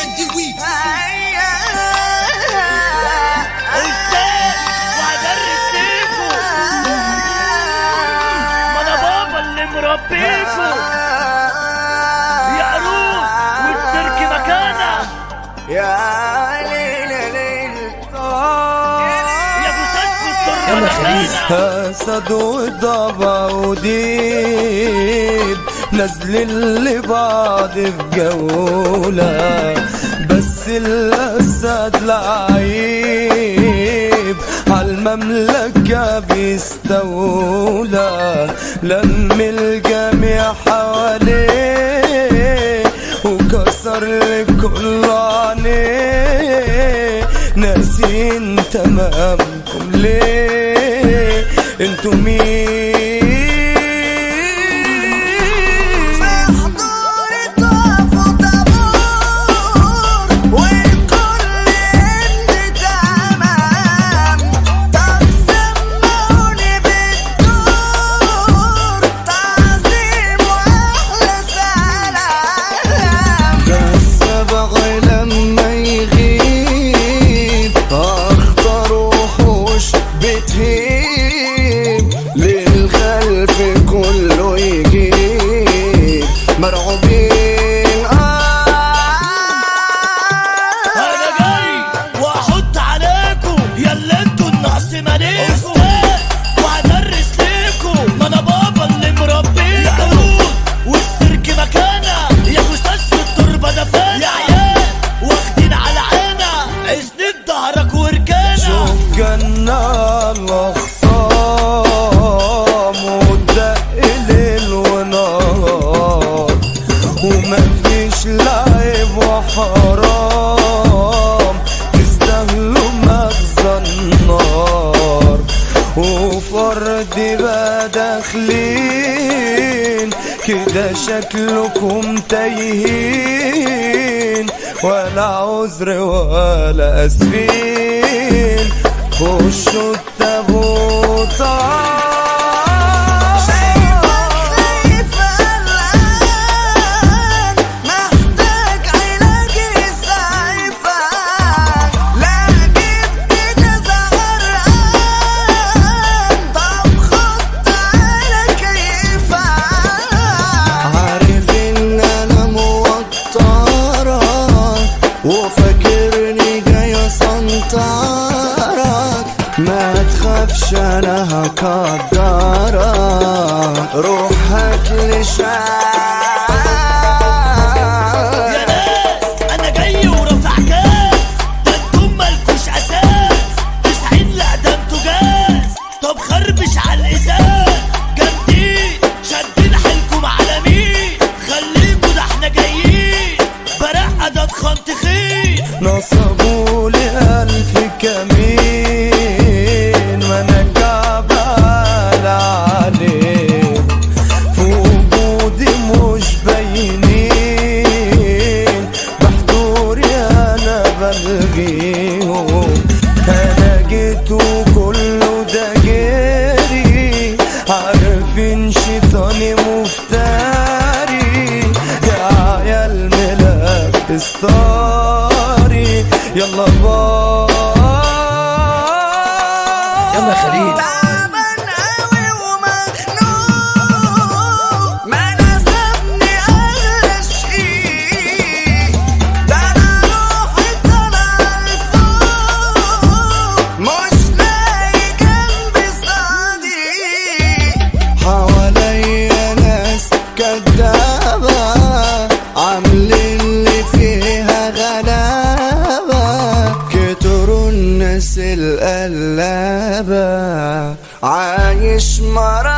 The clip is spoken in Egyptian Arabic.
دي وي أستاذ وهدرس ليكو ما أنا بابا اللي مربيكو يا عروس والتركي مكانك يا ليل ليل يا بوساتكو التربة داخلينا اسد وضبع وديب نازلين لبعض في جولة بس الاسد لعيب عالمملكة بيستولى لم الجميع حواليه وكسر لكل عينيه ناسين تمامكم ليه انتوا مين السبغ لما يغيب اخطر وحوش بتهيب للخلف كله يجيب مرعوبين انا جاي واحط عليكم يا اللي انتوا النقص ماليكوا وهدرس ليكوا ما انا بابا اللي مربيكوا يا عروض والسيرك مكانه يا جثث في التربه دفانا يا عيال واخدين على عينا اسند ظهرك وركانه شوف جنة الأخصام والدق ليل ونهار ومفيش لعب وحرام تستاهلوا مغزى النار وفرد بقى داخلين كده شكلكم تايهين ولا عذر ولا اسفين خشوا التابوت عارف ان انا موترك وفاكرني جاي اسنطرك ما تخافش انا هقدرك روحك لشاك يا ناس انا جاي ورافع كاس ده انتم مالكوش اساس تسعين لا ده انتوا جاز طب خربش على الازاز جامدين شادين حيلكم على مين خليكوا ده احنا جايين برقه ده اتخن تخين نصبوا لي ألف كمين وأنا جبال عليك في وجودي مش باينين بحضوري أنا بلغيهم أنا جيت وكله ده جري عارفين شيطاني مفتري يا عيال ملاك ستاري يلا باي يلا خليل تعبان قوي ومخنوق ما نسبني اغلى شيء ده انا روحي طالعه لفوق مش لاقي جنبي صديق حواليا ناس كدابة عاملين اللي فيها غلابة كتروا الناس القلابة عايش مرة